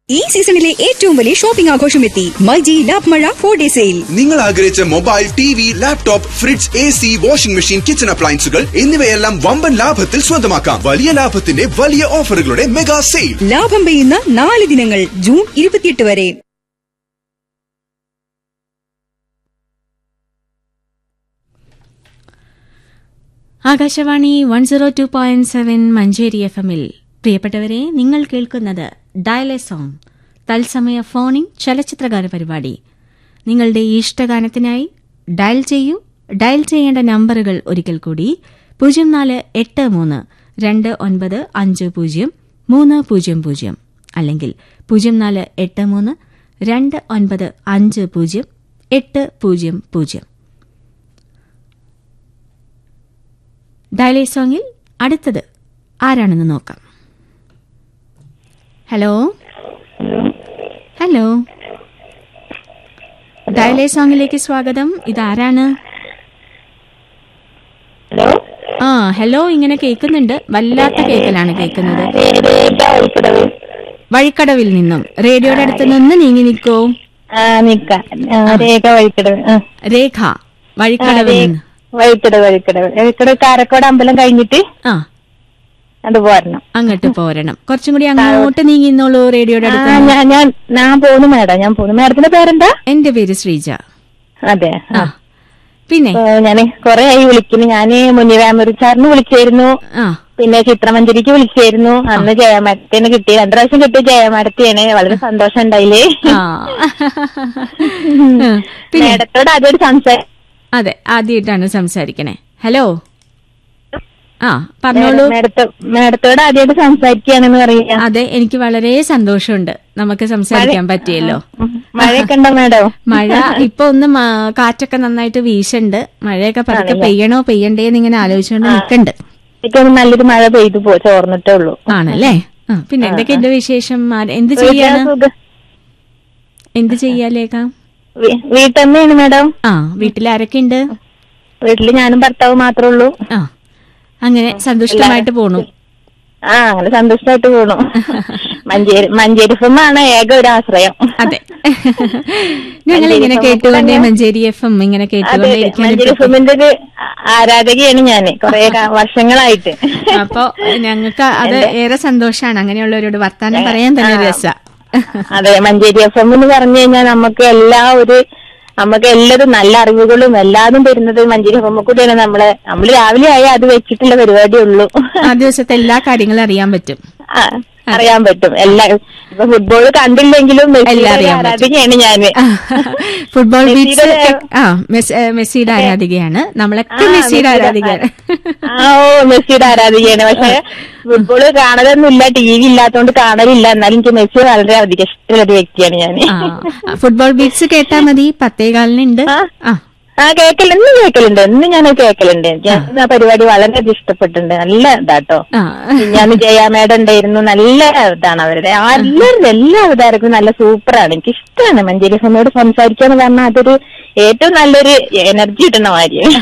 ഈ സീസണിലെ ഏറ്റവും വലിയ ഷോപ്പിംഗ് ആഘോഷം എത്തി മൈജി ലാഭ് മഴ ഫോർ ഡേ സെയിൽ നിങ്ങൾ ആഗ്രഹിച്ച mobile T V laptop fridge A C washing machine kitchen അപ്ലയൻസുകൾ എന്നിവയെല്ലാം വമ്പൻ ലാഭത്തിൽ സ്വന്തമാക്കാം വലിയ ലാഭത്തിന്റെ വലിയ ഓഫറുകളുടെ മെഗാ സെയിൽ ലാഭം പെയ്യുന്ന നാല് ദിനങ്ങൾ ജൂൺ ഇരുപത്തിയെട്ട് വരെ Akashvani one zero two point seven Manjeri F എമ്മിൽ പ്രിയപ്പെട്ടവരെ നിങ്ങൾ കേൾക്കുന്നത് ഡയലെ സോങ് തത്സമയ ഫോണിംഗ് ചലച്ചിത്രഗാന പരിപാടി നിങ്ങളുടെ ഇഷ്ടഗാനത്തിനായി ഡയൽ ചെയ്യൂ ഡയൽ ചെയ്യേണ്ട നമ്പറുകൾ ഒരിക്കൽ കൂടി പൂജ്യം നാല് എട്ട് മൂന്ന് രണ്ട് ഒൻപത് അഞ്ച് പൂജ്യം മൂന്ന് പൂജ്യം പൂജ്യം അല്ലെങ്കിൽ പൂജ്യം നാല് എട്ട് മൂന്ന് രണ്ട് ഒൻപത് അഞ്ച് പൂജ്യം എട്ട് പൂജ്യം പൂജ്യം ഡയലേ സോങ്ങിൽ അടുത്തത് ആരാണെന്ന് നോക്കാം ഹലോ ഹലോ ഡയലേ സോങ്ങിലേക്ക് സ്വാഗതം ഇതാരാണ് ഹലോ ആ ഹലോ ഇങ്ങനെ കേൾക്കുന്നുണ്ട് വല്ലാത്ത കേൾക്കലാണ് കേൾക്കുന്നത് വഴിക്കടവ് വഴിക്കടവിൽ നിന്നും റേഡിയോയുടെ അടുത്ത് നിന്ന് നീങ്ങി നിൽക്കോ ആ നിക്ക ആ, രേഖ വഴിക്കടവ് ആ. രേഖ വഴിക്കടവിൽ രേ- നിന്ന് വഴിക്കടവ് വഴിക്കടവ് വഴിക്കടവ് കാരക്കോട് അമ്പലം കഴിഞ്ഞിട്ട് ആ അത് പോരണം അങ്ങോട്ട് പോരണം കുറച്ചും കൂടി അങ്ങോട്ട് നീങ്ങിന്നോളൂ റേഡിയോയുടെ ആ അടുത്ത് ഞാൻ ഞാൻ ഞാൻ പോന്നു മേഡം ഞാൻ പോന്നു മേഡത്തിന്റെ പേരെന്താ എന്റെ പേര് ശ്രീജ അതെ ആ പിന്നെ ഞാൻ കൊറേ ആയി വിളിക്കുന്നു ഞാന് മുന്നിരാമൂർ സാറിന് വിളിച്ചായിരുന്നു ആ പിന്നെ ചിത്രമഞ്ജരിക്ക് വിളിച്ചായിരുന്നു അന്ന് ജയമരത്തിന് കിട്ടി രണ്ടു പ്രാവശ്യം കിട്ടിയ ജയമരത്തിയാണ് വളരെ സന്തോഷം ഉണ്ടായില്ലേ ആ പിന്നെ മേഡത്തോട് ആദ്യമായിട്ട് സംസാരിച്ചു അതെ ആദ്യമായിട്ടാണ് സംസാരിക്കണേ ഹലോ ആ പറഞ്ഞോളൂ മേഡത്തോട് ആദ്യമായിട്ട് സംസാരിക്കുകയാണെന്ന് പറയാ അതെ എനിക്ക് വളരെ സന്തോഷമുണ്ട് നമുക്ക് സംസാരിക്കാൻ പറ്റിയല്ലോ മഴയൊക്കെ ഉണ്ടോ മേഡം മഴ ഇപ്പൊ ഒന്ന് മ- കാറ്റൊക്കെ നന്നായിട്ട് വീശുണ്ട് മഴയൊക്കെ പതുക്കെ പെയ്യണോ പെയ്യണ്ടേന്ന് ഇങ്ങനെ ആലോചിച്ചുകൊണ്ട് നിൽക്കണ്ട് എനിക്കൊന്ന് നല്ലൊരു മഴ പെയ്തു പോ ചോർന്നിട്ടേ ഉള്ളൂ ആണല്ലേ ആ പിന്നെ എന്തൊക്കെയുണ്ട് വിശേഷം ആ- എന്ത് ചെയ്യാണ് സുഖം. എന്ത് ചെയ്യാലേക്ക വീ- വീട്ടമ്മയാണ് മേഡം ആ വീട്ടിൽ ആരൊക്കെ ഉണ്ട് വീട്ടില് ഞാനും ഭർത്താവ് മാത്രമേ ഉള്ളൂ ആ അങ്ങനെ സന്തുഷ്ടമായിട്ട് പോണു ആ അങ്ങനെ സന്തോഷമായിട്ട് പോണു മഞ്ചേരി മഞ്ചേരി ഫിമാണ് ഏക ഒരു ആശ്രയം അതെ ഞങ്ങൾ ഇങ്ങനെ കേട്ടുകൊണ്ടേ മഞ്ചേരി എഫ് എം ഇങ്ങനെ അതെ കേട്ടുകൊണ്ടേ മഞ്ചേരി ഇരിക്കാൻ ഫിമിന്റെ ഒരു ആരാധകയാണ് ഞാന് കൊറേ കാ- വർഷങ്ങളായിട്ട് അപ്പൊ ഞങ്ങൾക്ക് അത് ഏറെ സന്തോഷാണ് അങ്ങനെയുള്ളവരോട് വർത്താനം പറയാൻ തന്നെ ഒരു രസ അതെ മഞ്ചേരി എഫ് എം എന്ന് പറഞ്ഞു കഴിഞ്ഞാൽ നമുക്ക് എല്ലാ ഒരു നമുക്ക് എല്ലാതും നല്ല അറിവുകളും എല്ലാതും തരുന്നത് മഞ്ചേരി എഫ് എം കൂടെയാണ് നമ്മള് നമ്മള് രാവിലെ ആയാൽ അത് വെച്ചിട്ടുള്ള പരിപാടിയേ ഉള്ളൂ ആ ദിവസത്തെ എല്ലാ കാര്യങ്ങളും അറിയാൻ പറ്റും ആ, അറിയാൻ പറ്റും എല്ലാ ഇപ്പൊ ഫുട്ബോൾ കണ്ടില്ലെങ്കിലും മെസ്സിയുടെ എല്ലാം അറിയാൻ ഒരു പറ്റും. ആരാധികയാണ് ഞാന് ഫുട്ബോൾ ബീറ്റ്സ് മെസ്സിയുടെ- ആ മെസ്- ഏ, മെസ്സിയുടെ ആരാധികയാണ് നമ്മളൊക്കെ ആ, മെസ്സിയുടെ ആരാധികയാണ് ആ ഓ മെസ്സിയുടെ ആരാധികയാണ് പക്ഷെ ഫുട്ബോൾ കാണലൊന്നുമില്ല ടി വി ഇല്ലാത്തോണ്ട് കാണലില്ല എന്നാലും എനിക്ക് മെസ്സി വളരെ അധികം ഇഷ്ടമുള്ള ഒരു വ്യക്തിയാണ് ഞാൻ ആ ഫുട്ബോൾ ബീറ്റ്സ് കേട്ടാ മതി പത്തേകാലിനുണ്ട് ആ. ആ ആ കേക്കലുണ്ട് ഇന്ന് കേക്കലുണ്ട് ഇന്ന് ഞാൻ കേക്കലുണ്ട് എനിക്ക് ആ പരിപാടി വളരെയധികം ഇഷ്ടപ്പെട്ടിട്ടുണ്ട് നല്ല ഇതാട്ടോ ആ ഞാൻ ജയാമേട ഉണ്ടായിരുന്നു നല്ല ഇതാണ് അവരുടെ ആ എല്ലാവരും എല്ലാ അവതാരക്കും നല്ല സൂപ്പറാണ് എനിക്ക് ഇഷ്ടമാണ് മഞ്ചേരി ഫമ്മയോട് സംസാരിക്കാന്ന് പറഞ്ഞാൽ അതൊരു ഏറ്റവും നല്ലൊരു എനർജി കിട്ടുന്ന കാര്യമാണ്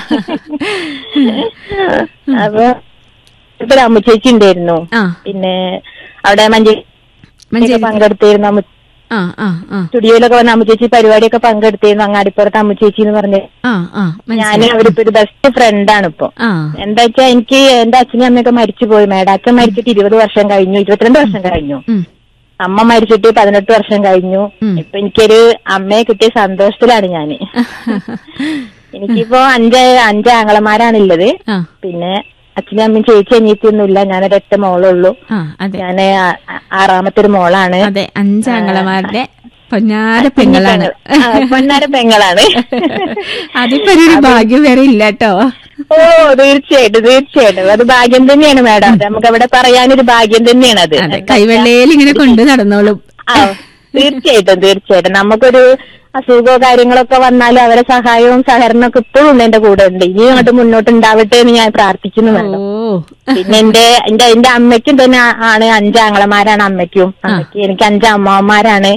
അപ്പൊ ഇപ്പൊ ഒരു അമ്മുച്ചേച്ചി ഉണ്ടായിരുന്നു ആ പിന്നെ അവിടെ മഞ്ചേരി മഞ്ചേരി പങ്കെടുത്തിരുന്നു അമ്മു ആ ആ ആ സ്റ്റുഡിയോയിലൊക്കെ വന്ന അമ്മുച്ചേച്ചി പരിപാടിയൊക്കെ പങ്കെടുത്തിരുന്നു അങ്ങാടിപ്പുറത്ത് അമ്മുച്ചേച്ചി എന്ന് പറഞ്ഞ് ആ ആ ഞാൻ മനസ്സിലായി അവരിപ്പോ ഒരു ബെസ്റ്റ് ഫ്രണ്ടാണ് ഇപ്പൊ ആ എന്താ വെച്ചാ എനിക്ക് എന്റെ അച്ഛനും അമ്മയൊക്കെ മരിച്ചുപോയി മേഡം അച്ഛൻ മരിച്ചിട്ട് ഇരുപത് വർഷം കഴിഞ്ഞു ഇരുപത്തിരണ്ട് വർഷം കഴിഞ്ഞു ഉം അമ്മ മരിച്ചിട്ട് പതിനെട്ട് വർഷം കഴിഞ്ഞു ഉം. ഇപ്പൊ എനിക്കൊരു അമ്മയെ കിട്ടിയ സന്തോഷത്തിലാണ് ഞാന് എനിക്കിപ്പോ അഞ്ച് അഞ്ച് ആങ്ങളമാരാണുള്ളത് ആ പിന്നെ അച്ഛനും അമ്മയും ചേച്ചി അനിയത്തിയൊന്നുമില്ല ഞാനൊരൊറ്റ മോളുള്ളൂ ആ അതെ ഞാന് ആ- ആ- ആറാമത്തെ ഒരു മോളാണ് അതെ അഞ്ചാങ്ങളമാരുടെ പൊന്നാര പെങ്ങളാണ് ആ, പൊന്നാര പെങ്ങളാണ് അതിപ്പോ ഒരു ഭാഗ്യം വേറെ ഇല്ല കേട്ടോ ഓ തീർച്ചയായിട്ടും തീർച്ചയായിട്ടും അത് ഭാഗ്യം തന്നെയാണ് മാഡം അത് നമുക്ക് അവിടെ പറയാനൊരു ഭാഗ്യം തന്നെയാണ് അത് അതെ കൈവെള്ളയിൽ ഇങ്ങനെ കൊണ്ട് നടന്നോളും ആ, തീർച്ചയായിട്ടും തീർച്ചയായിട്ടും നമുക്കൊരു അസുഖമോ കാര്യങ്ങളൊക്കെ വന്നാലും അവരെ സഹായവും സഹകരണവും ഒക്കെ ഇപ്പോഴും ഉണ്ട് എന്റെ കൂടെ ഉണ്ട് ഇനി അങ്ങോട്ട് മുന്നോട്ട് ഉണ്ടാവട്ടെ എന്ന് ഞാൻ പ്രാർത്ഥിക്കുന്നു ഓ മാഡം പിന്നെ എന്റെ എന്റെ എന്റെ അമ്മയ്ക്കും തന്നെ ആ- ആണ് അഞ്ചാങ്ങളമാരാണ് അമ്മയ്ക്കും അമ്മയ്ക്ക് എനിക്ക് അഞ്ച് അമ്മാവന്മാരാണ്